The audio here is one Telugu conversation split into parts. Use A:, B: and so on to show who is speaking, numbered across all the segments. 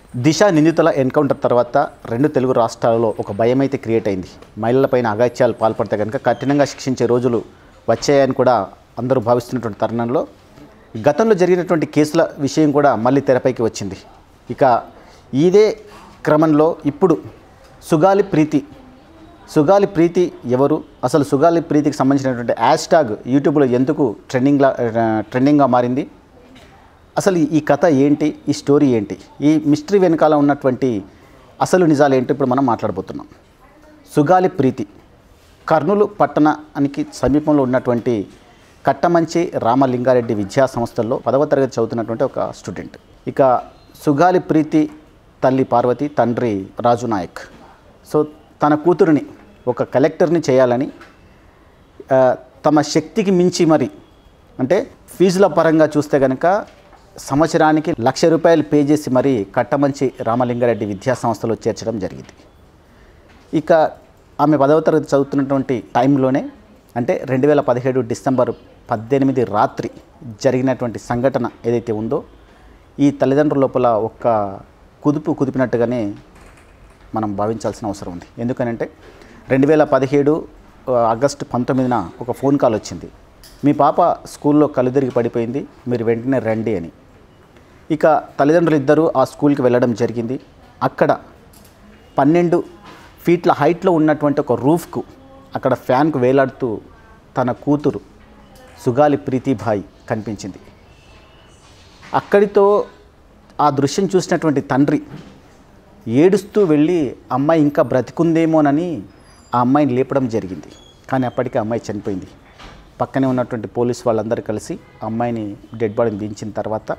A: దిశ నిందితుల ఎన్కౌంటర్ తర్వాత రెండు తెలుగు రాష్ట్రాలలో ఒక భయం అయితే క్రియేట్ అయింది మహిళలపైన అగాత్యాలు పాల్పడితే కనుక కఠినంగా శిక్షించే రోజులు వచ్చాయని కూడా అందరూ భావిస్తున్నటువంటి తరుణంలో గతంలో జరిగినటువంటి కేసుల విషయం కూడా మళ్ళీ తెరపైకి వచ్చింది ఇక ఇదే క్రమంలో ఇప్పుడు సుగాలి ప్రీతి సుగాలి ప్రీతి ఎవరు అసలు సుగాలి ప్రీతికి సంబంధించినటువంటి హ్యాష్ ట్యాగ్ యూట్యూబ్లో ఎందుకు ట్రెండింగ్లా ట్రెండింగ్గా మారింది అసలు ఈ కథ ఏంటి ఈ స్టోరీ ఏంటి ఈ మిస్టరీ వెనకాల ఉన్నటువంటి అసలు నిజాలు ఏంటో ఇప్పుడు మనం మాట్లాడబోతున్నాం సుగాలి ప్రీతి కర్నూలు పట్టణానికి సమీపంలో ఉన్నటువంటి కట్టమంచి రామలింగారెడ్డి విద్యా సంస్థల్లో పదవ తరగతి చదువుతున్నటువంటి ఒక స్టూడెంట్ ఇక సుగాలి ప్రీతి తల్లి పార్వతి తండ్రి రాజు నాయక్ సో తన కూతురుని ఒక కలెక్టర్ని చేయాలని ఆ, తమ శక్తికి మించి మరి అంటే ఫీజుల పరంగా చూస్తే కనుక సంవత్సరానికి లక్ష రూపాయలు పే చేసి మరి కట్టమంచి రామలింగారెడ్డి విద్యా సంస్థలో చేర్చడం జరిగింది ఇక ఆమె పదవ తరగతి చదువుతున్నటువంటి టైంలోనే అంటే రెండు వేల పదిహేడు డిసెంబర్ పద్దెనిమిది రాత్రి జరిగినటువంటి సంఘటన ఏదైతే ఉందో ఈ తల్లిదండ్రుల లోపల ఒక్క కుదుపు కుదిపినట్టుగానే మనం భావించాల్సిన అవసరం ఉంది ఎందుకనంటే రెండు వేల పదిహేడు ఆగస్టు పంతొమ్మిదిన ఒక ఫోన్ కాల్ వచ్చింది మీ పాప స్కూల్లో కలుదిరిగి పడిపోయింది మీరు వెంటనే రండి అని ఇక తల్లిదండ్రులు ఇద్దరూ ఆ స్కూల్కి వెళ్ళడం జరిగింది అక్కడ పన్నెండు ఫీట్ల హైట్లో ఉన్నటువంటి ఒక రూఫ్కు అక్కడ ఫ్యాన్కు వేలాడుతూ తన కూతురు సుగాలి ప్రీతిభాయ్ కనిపించింది అక్కడితో ఆ దృశ్యం చూసినటువంటి తండ్రి ఏడుస్తూ వెళ్ళి అమ్మాయి ఇంకా బ్రతికుందేమోనని ఆ అమ్మాయిని లేపడం జరిగింది కానీ అప్పటికే అమ్మాయి చనిపోయింది పక్కనే ఉన్నటువంటి పోలీస్ వాళ్ళందరూ కలిసి ఆ అమ్మాయిని డెడ్ బాడీని దించిన తర్వాత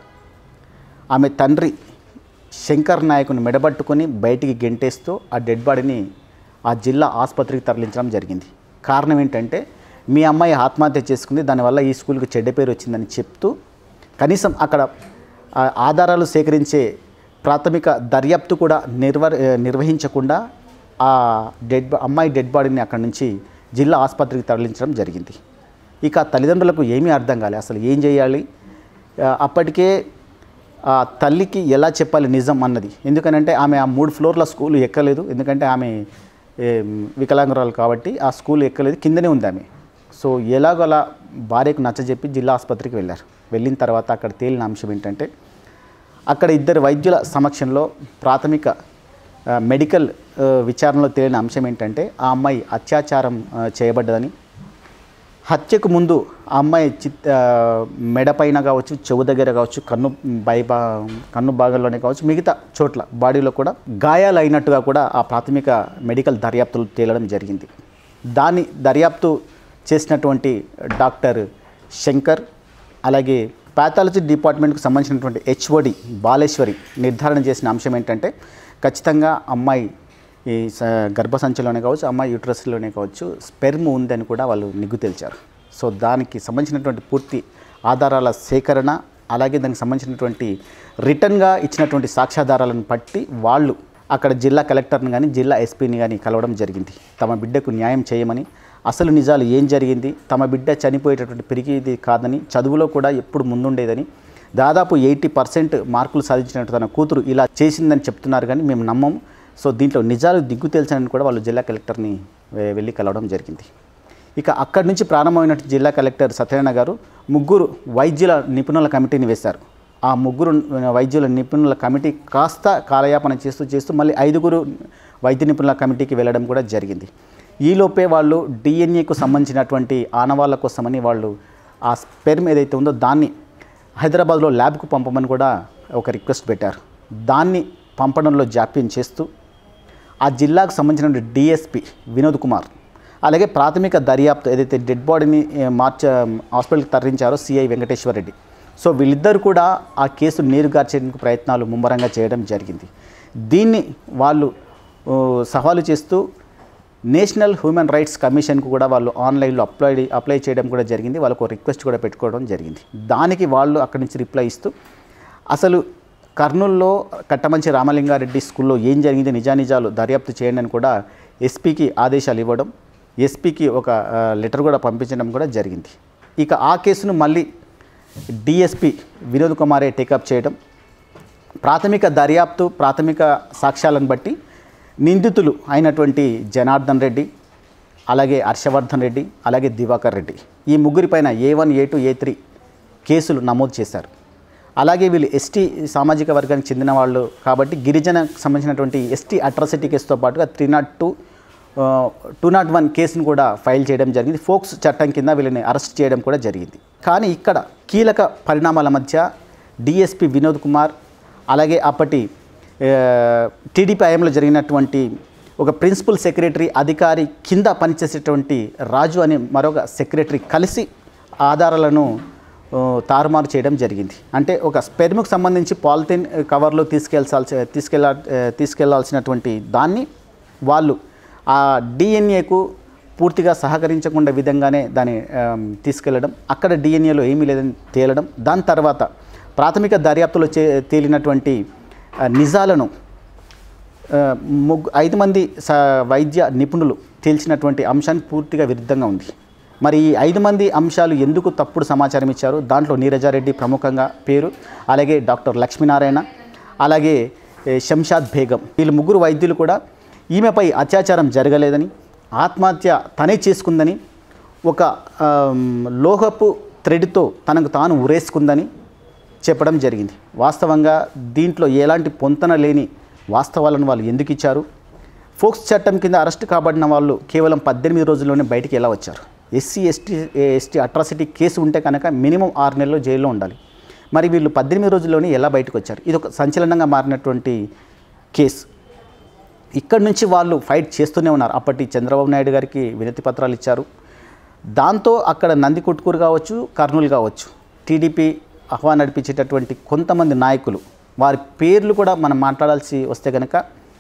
A: ఆమె తండ్రి శంకర్ నాయకుని మెడబట్టుకొని బయటికి గెంటేస్తూ ఆ డెడ్ బాడీని ఆ జిల్లా ఆసుపత్రికి తరలించడం జరిగింది కారణం ఏంటంటే మీ అమ్మాయి ఆత్మహత్య చేసుకుంది దానివల్ల ఈ స్కూల్కి చెడ్డ పేరు వచ్చిందని చెప్తూ కనీసం అక్కడ ఆ ఆధారాలు సేకరించే ప్రాథమిక దర్యాప్తు కూడా నిర్వ నిర్వహించకుండా ఆ డెడ్ బా- అమ్మాయి డెడ్ బాడీని అక్కడి నుంచి జిల్లా ఆసుపత్రికి తరలించడం జరిగింది ఇక తల్లిదండ్రులకు ఏమీ అర్థం కాలే అసలు ఏం చేయాలి ఆ, అప్పటికే ఆ తల్లికి ఎలా చెప్పాలి నిజం అన్నది ఎందుకనంటే ఆమె ఆ మూడు ఫ్లోర్ల స్కూల్ ఎక్కలేదు ఎందుకంటే ఆమె ఏం, వికలాంగురాలు కాబట్టి ఆ స్కూల్ ఎక్కలేదు కిందనే ఉంది ఆమె సో ఎలాగో అలా భార్యకు నచ్చజెప్పి జిల్లా ఆసుపత్రికి వెళ్ళారు వెళ్ళిన తర్వాత అక్కడ తేలిన అంశం ఏంటంటే అక్కడ ఇద్దరు వైద్యుల సమక్షంలో ప్రాథమిక ఆ, మెడికల్ ఆ, విచారణలో తేలిన అంశం ఏంటంటే ఆ అమ్మాయి అత్యాచారం ఆ, చేయబడ్డదని హత్యకు ముందు ఆ అమ్మాయి చిత్ ఆ, మెడపైన కావచ్చు చెవు దగ్గర కావచ్చు కన్ను బై బా కన్ను భాగంలోనే కావచ్చు మిగతా చోట్ల బాడీలో కూడా గాయాలు అయినట్టుగా కూడా ఆ ప్రాథమిక మెడికల్ దర్యాప్తులు తేలడం జరిగింది దాని దర్యాప్తు చేసినటువంటి డాక్టర్ శంకర్ అలాగే పాథాలజీ డిపార్ట్మెంట్కి సంబంధించినటువంటి హెచ్ఓడి బాలేశ్వరి నిర్ధారణ చేసిన అంశం ఏంటంటే ఖచ్చితంగా అమ్మాయి ఈ స- గర్భసంచిలోనే కావచ్చు అమ్మాయి యూట్రస్లోనే కావచ్చు స్పెర్మ్ ఉందని కూడా వాళ్ళు నిగ్గు తేల్చారు సో దానికి సంబంధించినటువంటి పూర్తి ఆధారాల సేకరణ అలాగే దానికి సంబంధించినటువంటి రిటర్న్గా ఇచ్చినటువంటి సాక్ష్యాధారాలను బట్టి వాళ్ళు అక్కడ జిల్లా కలెక్టర్ని కానీ జిల్లా ఎస్పీని కానీ కలవడం జరిగింది తమ బిడ్డకు న్యాయం చేయమని అసలు నిజాలు ఏం జరిగింది తమ బిడ్డ చనిపోయేటటువంటి పెరిగేది కాదని చదువులో కూడా ఎప్పుడు ముందుండేదని దాదాపు ఎయిటీ పర్సెంట్ మార్కులు సాధించినట్టు తన కూతురు ఇలా చేసిందని చెప్తున్నారు కానీ మేము నమ్మము సో దీంట్లో నిజాలు దిగ్గు తేల్చాలని కూడా వాళ్ళు జిల్లా కలెక్టర్ని వె- వెళ్ళి కలవడం జరిగింది ఇక అక్కడి నుంచి ప్రారంభమైనట్టు జిల్లా కలెక్టర్ సత్యనారాయణ గారు ముగ్గురు వైద్యుల నిపుణుల కమిటీని వేశారు ఆ ముగ్గురు వైద్యుల నిపుణుల కమిటీ కాస్త కాలయాపన చేస్తూ చేస్తూ మళ్ళీ ఐదుగురు వైద్య నిపుణుల కమిటీకి వెళ్ళడం కూడా జరిగింది ఈలోపే వాళ్ళు డిఎన్ఏకు సంబంధించినటువంటి ఆనవాళ్ళ కోసమని వాళ్ళు ఆ స్పెర్మ్ ఏదైతే ఉందో దాన్ని హైదరాబాద్లో ల్యాబ్కు పంపమని కూడా ఒక రిక్వెస్ట్ పెట్టారు దాన్ని పంపడంలో జాప్యం చేస్తూ ఆ జిల్లాకు సంబంధించిన డిఎస్పి వినోద్ కుమార్ అలాగే ప్రాథమిక దర్యాప్తు ఏదైతే డెడ్ బాడీని ఏ, మార్చ హాస్పిటల్కి తరలించారో సిఐ వెంకటేశ్వర రెడ్డి సో వీళ్ళిద్దరు కూడా ఆ కేసు నీరుగార్చేందుకు ప్రయత్నాలు ముమ్మరంగా చేయడం జరిగింది దీన్ని వాళ్ళు ఓ, సవాలు చేస్తూ నేషనల్ హ్యూమన్ రైట్స్ కమిషన్కు కూడా వాళ్ళు ఆన్లైన్లో అప్లై అప్లై చేయడం కూడా జరిగింది వాళ్ళకు రిక్వెస్ట్ కూడా పెట్టుకోవడం జరిగింది దానికి వాళ్ళు అక్కడి నుంచి రిప్లై ఇస్తూ అసలు కర్నూలులో కట్టమంచి రామలింగారెడ్డి స్కూల్లో ఏం జరిగింది నిజానిజాలు దర్యాప్తు చేయండి అని కూడా ఎస్పీకి ఆదేశాలు ఇవ్వడం ఎస్పీకి ఒక ఆ, లెటర్ కూడా పంపించడం కూడా జరిగింది ఇక ఆ కేసును మళ్ళీ డిఎస్పి వినోద్ కుమారే టేకప్ చేయడం ప్రాథమిక దర్యాప్తు ప్రాథమిక సాక్ష్యాలను బట్టి నిందితులు అయినటువంటి జనార్దన్ రెడ్డి అలాగే హర్షవర్ధన్ రెడ్డి అలాగే దివాకర్ రెడ్డి ఈ ముగ్గురిపైన A one A two A three కేసులు నమోదు చేశారు అలాగే వీళ్ళు ఎస్టీ సామాజిక వర్గానికి చెందిన వాళ్ళు కాబట్టి గిరిజనకు సంబంధించినటువంటి ఎస్టీ అట్రాసిటీ కేసుతో పాటుగా three naught two two naught one కేసును కూడా ఫైల్ చేయడం జరిగింది ఫోక్స్ చట్టం కింద వీళ్ళని అరెస్ట్ చేయడం కూడా జరిగింది కానీ ఇక్కడ కీలక పరిణామాల మధ్య డిఎస్పి వినోద్ కుమార్ అలాగే అప్పటి టీడీపీ హయాంలో జరిగినటువంటి ఒక ప్రిన్సిపల్ సెక్రటరీ అధికారి కింద పనిచేసేటువంటి రాజు అనే మరొక సెక్రటరీ కలిసి ఆధారాలను ఆ, తారుమారు చేయడం జరిగింది అంటే ఒక స్పెర్మ్కు సంబంధించి పాలిథిన్ కవర్లో తీసుకెళ్లాల్సి తీసుకెళ్ళ తీసుకెళ్లాల్సినటువంటి దాన్ని వాళ్ళు ఆ డిఎన్ఏకు పూర్తిగా సహకరించకుండా విధంగానే దాన్ని ఆమ్, తీసుకెళ్లడం అక్కడ డిఎన్ఏలో ఏమీ లేదని తేలడం దాని తర్వాత ప్రాథమిక దర్యాప్తులో చే తేలినటువంటి ఆ, నిజాలను ఆ, ముగ్గు ఐదు మంది స వైద్య నిపుణులు తేల్చినటువంటి అంశానికి పూర్తిగా విరుద్ధంగా ఉంది మరి ఈ ఐదు మంది అంశాలు ఎందుకు తప్పుడు సమాచారం ఇచ్చారు దాంట్లో నీరజారెడ్డి ప్రముఖంగా పేరు అలాగే డాక్టర్ లక్ష్మీనారాయణ అలాగే ఏ, శంషాద్ బేగం వీళ్ళు ముగ్గురు వైద్యులు కూడా ఈమెపై అత్యాచారం జరగలేదని ఆత్మహత్య తనే చేసుకుందని ఒక ఆమ్, లోహపు థ్రెడ్తో తనకు తాను ఉరేసుకుందని చెప్పడం జరిగింది వాస్తవంగా దీంట్లో ఎలాంటి పొంతన లేని వాస్తవాలను వాళ్ళు ఎందుకు ఇచ్చారు ఫోక్స్ చట్టం కింద అరెస్ట్ కాబడిన వాళ్ళు కేవలం పద్దెనిమిది రోజుల్లోనే బయటికి ఎలా వచ్చారు SC ST ST atrocity case ఉంటే కనుక మినిమం ఆరు నెలల్లో జైల్లో ఉండాలి మరి వీళ్ళు పద్దెనిమిది రోజుల్లోనే ఎలా బయటకు వచ్చారు ఇది ఒక సంచలనంగా మారినటువంటి కేసు ఇక్కడ నుంచి వాళ్ళు ఫైట్ చేస్తూనే ఉన్నారు అప్పటి చంద్రబాబు నాయుడు గారికి వినతి పత్రాలు ఇచ్చారు దాంతో అక్కడ నందికొట్కూరు కావచ్చు కర్నూలు కావచ్చు టీడీపీ ఆహ్వాన నడిపించేటటువంటి కొంతమంది నాయకులు వారి పేర్లు కూడా మనం మాట్లాడాల్సి వస్తే కనుక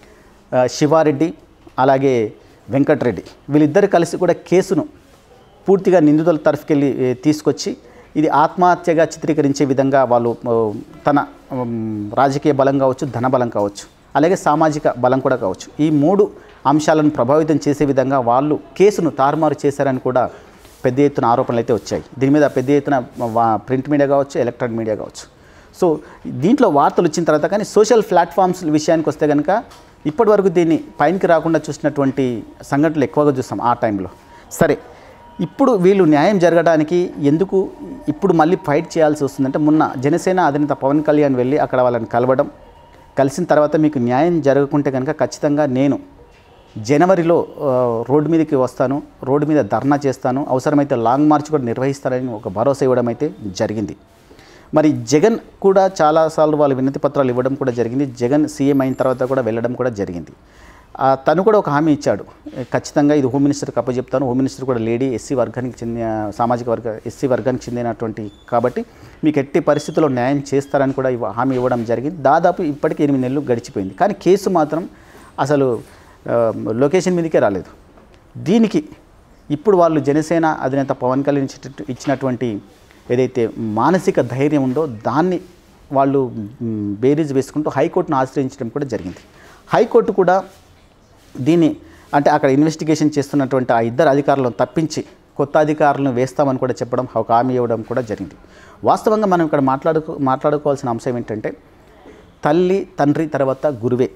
A: ఆ, శివారెడ్డి అలాగే వెంకటరెడ్డి వీళ్ళిద్దరు కలిసి కూడా కేసును పూర్తిగా నిందితుల తరఫుకెళ్ళి ఏ, తీసుకొచ్చి ఇది ఆత్మహత్యగా చిత్రీకరించే విధంగా వాళ్ళు ఆ, తన ఉమ్, రాజకీయ బలం కావచ్చు ధన బలం కావచ్చు అలాగే సామాజిక బలం కూడా కావచ్చు ఈ మూడు అంశాలను ప్రభావితం చేసే విధంగా వాళ్ళు కేసును తారుమారు చేశారని కూడా పెద్ద ఎత్తున ఆరోపణలు అయితే వచ్చాయి దీని మీద పెద్ద ఎత్తున వా- ప్రింట్ మీడియా కావచ్చు ఎలక్ట్రానిక్ మీడియా కావచ్చు సో దీంట్లో వార్తలు వచ్చిన తర్వాత కానీ సోషల్ ప్లాట్ఫామ్స్ విషయానికి వస్తే కనుక ఇప్పటివరకు దీన్ని పైనకి రాకుండా చూసినటువంటి సంఘటనలు ఎక్కువగా చూస్తాం ఆ టైంలో సరే ఇప్పుడు వీళ్ళు న్యాయం జరగడానికి ఎందుకు ఇప్పుడు మళ్ళీ ఫైట్ చేయాల్సి వస్తుందంటే మొన్న జనసేన అధినేత పవన్ కళ్యాణ్ వెళ్ళి అక్కడ వాళ్ళని కలవడం కలిసిన తర్వాత మీకు న్యాయం జరగకుంటే కనుక ఖచ్చితంగా నేను జనవరిలో ఆ, రోడ్డు మీదకి వస్తాను రోడ్డు మీద ధర్నా చేస్తాను అవసరమైతే లాంగ్ మార్చ్ కూడా నిర్వహిస్తానని ఒక భరోసా ఇవ్వడం అయితే జరిగింది మరి జగన్ కూడా చాలాసార్లు వాళ్ళు వినతి పత్రాలు ఇవ్వడం కూడా జరిగింది జగన్ సీఎం అయిన తర్వాత కూడా వెళ్ళడం కూడా జరిగింది ఆ, తను కూడా ఒక హామీ ఇచ్చాడు ఖచ్చితంగా ఇది హోమ్ మినిస్టర్కి అప్పచెప్తాను హోమ్ మినిస్టర్ కూడా లేడీ ఎస్సీ వర్గానికి చెందిన సామాజిక వర్గ ఎస్సీ వర్గానికి చెందినటువంటి కాబట్టి మీకు ఎట్టి పరిస్థితుల్లో న్యాయం చేస్తారని కూడా ఇవ్వ- హామీ ఇవ్వడం జరిగింది దాదాపు ఇప్పటికి ఎనిమిది నెలలు గడిచిపోయింది కానీ కేసు మాత్రం అసలు ఆ, లొకేషన్ మీదకే రాలేదు దీనికి ఇప్పుడు వాళ్ళు జనసేన అధినేత పవన్ కళ్యాణ్ ఇచ్చేటట్టు- ఇచ్చినటువంటి ఏదైతే మానసిక ధైర్యం ఉందో దాన్ని వాళ్ళు మ్, బేరీజ్ వేసుకుంటూ హైకోర్టును ఆశ్రయించడం కూడా జరిగింది హైకోర్టు కూడా దీన్ని అంటే అక్కడ ఇన్వెస్టిగేషన్ చేస్తున్నటువంటి ఆ ఇద్దరు అధికారులను తప్పించి కొత్త అధికారులను వేస్తామని కూడా చెప్పడం ఒక హామీ ఇవ్వడం కూడా జరిగింది వాస్తవంగా మనం ఇక్కడ మాట్లాడుకో మాట్లాడుకోవాల్సిన అంశం ఏంటంటే తల్లి తండ్రి తర్వాత గురువే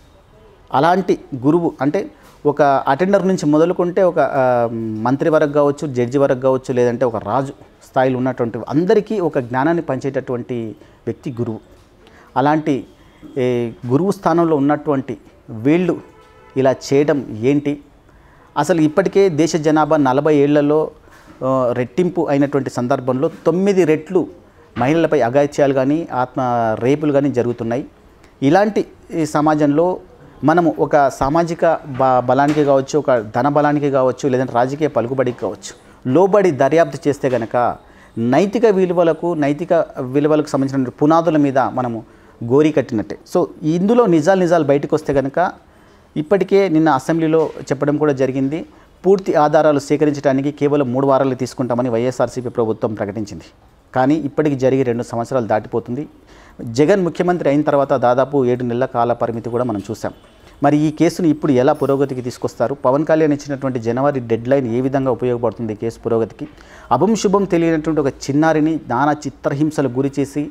A: అలాంటి గురువు అంటే ఒక అటెండర్ నుంచి మొదలుకుంటే ఒక ఆ, మంత్రి వరకు కావచ్చు జడ్జి వరకు కావచ్చు లేదంటే ఒక రాజు స్థాయిలో ఉన్నటువంటి అందరికీ ఒక జ్ఞానాన్ని పంచేటటువంటి వ్యక్తి గురువు అలాంటి ఏ, గురువు స్థానంలో ఉన్నటువంటి వీళ్ళు ఇలా చేయడం ఏంటి అసలు ఇప్పటికే దేశ జనాభా నలభై ఏళ్లలో ఆ, రెట్టింపు అయినటువంటి సందర్భంలో తొమ్మిది రెట్లు మహిళలపై అగాత్యాలు కానీ ఆత్మ రేపులు కానీ జరుగుతున్నాయి ఇలాంటి ఈ సమాజంలో మనము ఒక సామాజిక బ బలానికి కావచ్చు ఒక ధన బలానికి కావచ్చు లేదంటే రాజకీయ పలుకుబడికి కావచ్చు లోబడి దర్యాప్తు చేస్తే కనుక నైతిక విలువలకు నైతిక విలువలకు సంబంధించిన పునాదుల మీద మనము గోరి కట్టినట్టే సో ఇందులో నిజాలు నిజాలు బయటకు వస్తే కనుక ఇప్పటికే నిన్న అసెంబ్లీలో చెప్పడం కూడా జరిగింది పూర్తి ఆధారాలు సేకరించడానికి కేవలం మూడు వారాలు తీసుకుంటామని వైఎస్ఆర్సీపీ ప్రభుత్వం ప్రకటించింది కానీ ఇప్పటికి జరిగి రెండు సంవత్సరాలు దాటిపోతుంది జగన్ ముఖ్యమంత్రి అయిన తర్వాత దాదాపు ఏడు నెలల కాల పరిమితి కూడా మనం చూసాం మరి ఈ కేసును ఇప్పుడు ఎలా పురోగతికి తీసుకొస్తారు పవన్ కళ్యాణ్ ఇచ్చినటువంటి జనవరి డెడ్ లైన్ ఏ విధంగా ఉపయోగపడుతుంది ఈ కేసు పురోగతికి అభం శుభం తెలియనటువంటి ఒక చిన్నారిని నానా చిత్రహింసలు గురి చేసి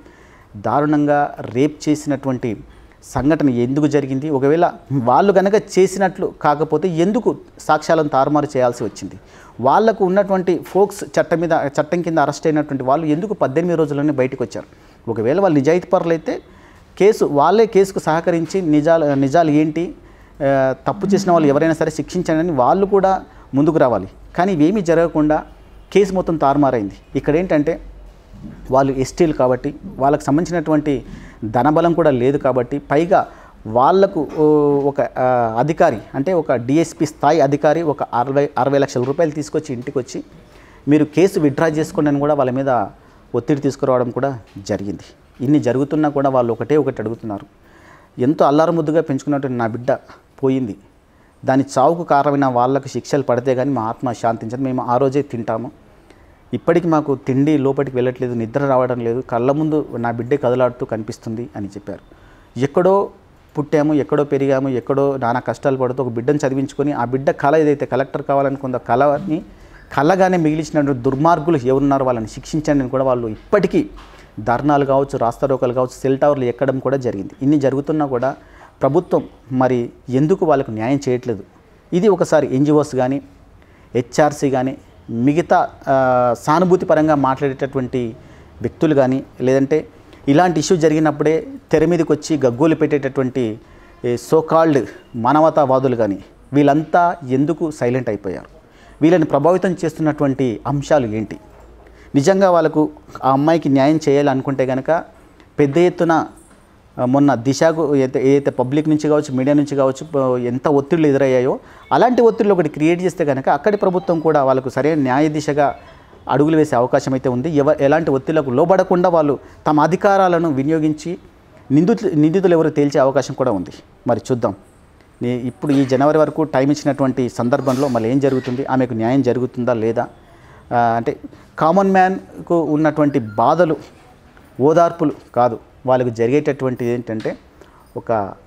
A: దారుణంగా రేప్ చేసినటువంటి సంఘటన ఎందుకు జరిగింది ఒకవేళ వాళ్ళు కనుక చేసినట్లు కాకపోతే ఎందుకు సాక్ష్యాలను తారుమారు చేయాల్సి వచ్చింది వాళ్లకు ఉన్నటువంటి ఫోక్స్ చట్టం మీద చట్టం కింద అరెస్ట్ అయినటువంటి వాళ్ళు ఎందుకు పద్దెనిమిది రోజుల్లోనే బయటకు వచ్చారు ఒకవేళ వాళ్ళు నిజాయితీ పరులైతే కేసు వాళ్ళే కేసుకు సహకరించి నిజాలు నిజాలు ఏంటి ఆ, తప్పు చేసిన వాళ్ళు ఎవరైనా సరే శిక్షించండి అని వాళ్ళు కూడా ముందుకు రావాలి కానీ ఇవేమీ జరగకుండా కేసు మొత్తం తారుమారైంది ఇక్కడ ఏంటంటే వాళ్ళు ఎస్టీలు కాబట్టి వాళ్ళకి సంబంధించినటువంటి ధనబలం కూడా లేదు కాబట్టి పైగా వాళ్లకు ఓ, ఒక ఆ, అధికారి అంటే ఒక డిఎస్పి స్థాయి అధికారి ఒక అరవై అరవై లక్షల రూపాయలు తీసుకొచ్చి ఇంటికి వచ్చి మీరు కేసు విత్డ్రా చేసుకోండి అని కూడా వాళ్ళ మీద ఒత్తిడి తీసుకురావడం కూడా జరిగింది ఇన్ని జరుగుతున్నా కూడా వాళ్ళు ఒకటే ఒకటి అడుగుతున్నారు ఎంతో అల్లారముద్దుగా పెంచుకున్నటువంటి నా బిడ్డ పోయింది దాని చావుకు కారణమైన వాళ్ళకు శిక్షలు పడితే కానీ మా ఆత్మ శాంతించదు మేము ఆ రోజే తింటాము ఇప్పటికి మాకు తిండి లోపలికి వెళ్ళట్లేదు నిద్ర రావడం లేదు కళ్ళ ముందు నా బిడ్డే కదలాడుతూ కనిపిస్తుంది అని చెప్పారు ఎక్కడో పుట్టాము ఎక్కడో పెరిగాము ఎక్కడో నానా కష్టాలు పడుతూ ఒక బిడ్డను చదివించుకొని ఆ బిడ్డ కళ ఏదైతే కలెక్టర్ కావాలనుకుందో కళని కళ్ళగానే మిగిలిచినటువంటి దుర్మార్గులు ఎవరున్నారో వాళ్ళని శిక్షించండి అని కూడా వాళ్ళు ఇప్పటికీ ధర్నాలు కావచ్చు రాస్తారోకలు కావచ్చు సెల్ టవర్లు ఎక్కడం కూడా జరిగింది ఇన్ని జరుగుతున్నా కూడా ప్రభుత్వం మరి ఎందుకు వాళ్ళకు న్యాయం చేయట్లేదు ఇది ఒకసారి ఎన్జిఓస్ కానీ హెచ్ఆర్సీ కానీ మిగతా ఆ, సానుభూతి పరంగా మాట్లాడేటటువంటి వ్యక్తులు కానీ లేదంటే ఇలాంటి ఇష్యూ జరిగినప్పుడే తెర మీదకి వచ్చి గగ్గోలు పెట్టేటటువంటి సోకాల్డ్ మానవతావాదులు కానీ వీళ్ళంతా ఎందుకు సైలెంట్ అయిపోయారు వీళ్ళని ప్రభావితం చేస్తున్నటువంటి అంశాలు ఏంటి నిజంగా వాళ్ళకు ఆ అమ్మాయికి న్యాయం చేయాలనుకుంటే కనుక పెద్ద ఎత్తున ఆ, మొన్న దిశకు ఏదైతే ఏదైతే పబ్లిక్ నుంచి కావచ్చు మీడియా నుంచి కావచ్చు ప- ఎంత ఒత్తిళ్లు ఎదురయ్యాయో అలాంటి ఒత్తిళ్ళు ఒకటి క్రియేట్ చేస్తే కనుక అక్కడి ప్రభుత్వం కూడా వాళ్ళకు సరైన న్యాయ దిశగా అడుగులు వేసే అవకాశం అయితే ఉంది ఎవ ఎలాంటి ఒత్తిళ్లకు లోబడకుండా వాళ్ళు తమ అధికారాలను వినియోగించి నిందితులు నిందితులు ఎవరు తేల్చే అవకాశం కూడా ఉంది మరి చూద్దాం నే- ఇప్పుడు ఈ జనవరి వరకు టైం ఇచ్చినటువంటి సందర్భంలో మళ్ళీ ఏం జరుగుతుంది ఆమెకు న్యాయం జరుగుతుందా లేదా ఆ, అంటే కామన్ మ్యాన్కు ఉన్నటువంటి బాధలు ఓదార్పులు కాదు వాళ్ళకు జరిగేటటువంటిది ఏంటంటే ఒక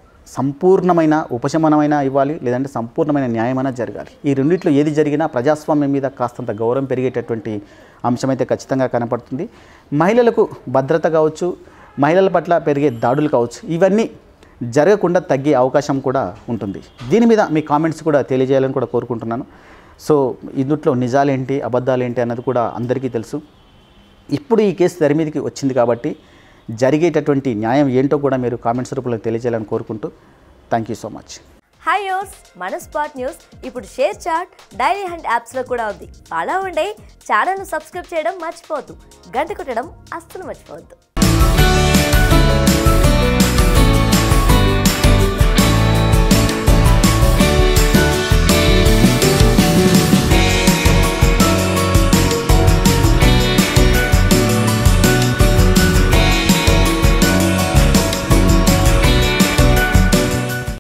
A: సంపూర్ణమైన ఉపశమనమైన ఇవ్వాలి లేదంటే సంపూర్ణమైన న్యాయమైనా జరగాలి ఈ రెండిట్లో ఏది జరిగినా ప్రజాస్వామ్యం మీద కాస్తంత గౌరవం పెరిగేటటువంటి అంశం అయితే ఖచ్చితంగా కనపడుతుంది మహిళలకు భద్రత కావచ్చు మహిళల పట్ల పెరిగే దాడులు కావచ్చు ఇవన్నీ జరగకుండా తగ్గే అవకాశం కూడా ఉంటుంది దీని మీద మీ కామెంట్స్ కూడా తెలియజేయాలని కూడా కోరుకుంటున్నాను సో ఇందుట్లో నిజాలేంటి అబద్ధాలేంటి అన్నది కూడా అందరికీ తెలుసు ఇప్పుడు ఈ కేసు తెర మీదకి వచ్చింది కాబట్టి జరిగేటటువంటి న్యాయం ఏంటో కూడా మీరు కామెంట్స్ రూపంలో తెలియజేయాలని కోరుకుంటూ thank you so much
B: hi యోస్ మన స్పాట్ న్యూస్ ఇప్పుడు షేర్ చాట్ డైరీ హండ్ యాప్స్లో కూడా ఉంది ఫాలో అవ్వండి ఛానల్ను సబ్స్క్రైబ్ చేయడం మర్చిపోవద్దు గంట కొట్టడం అస్సలు మర్చిపోవద్దు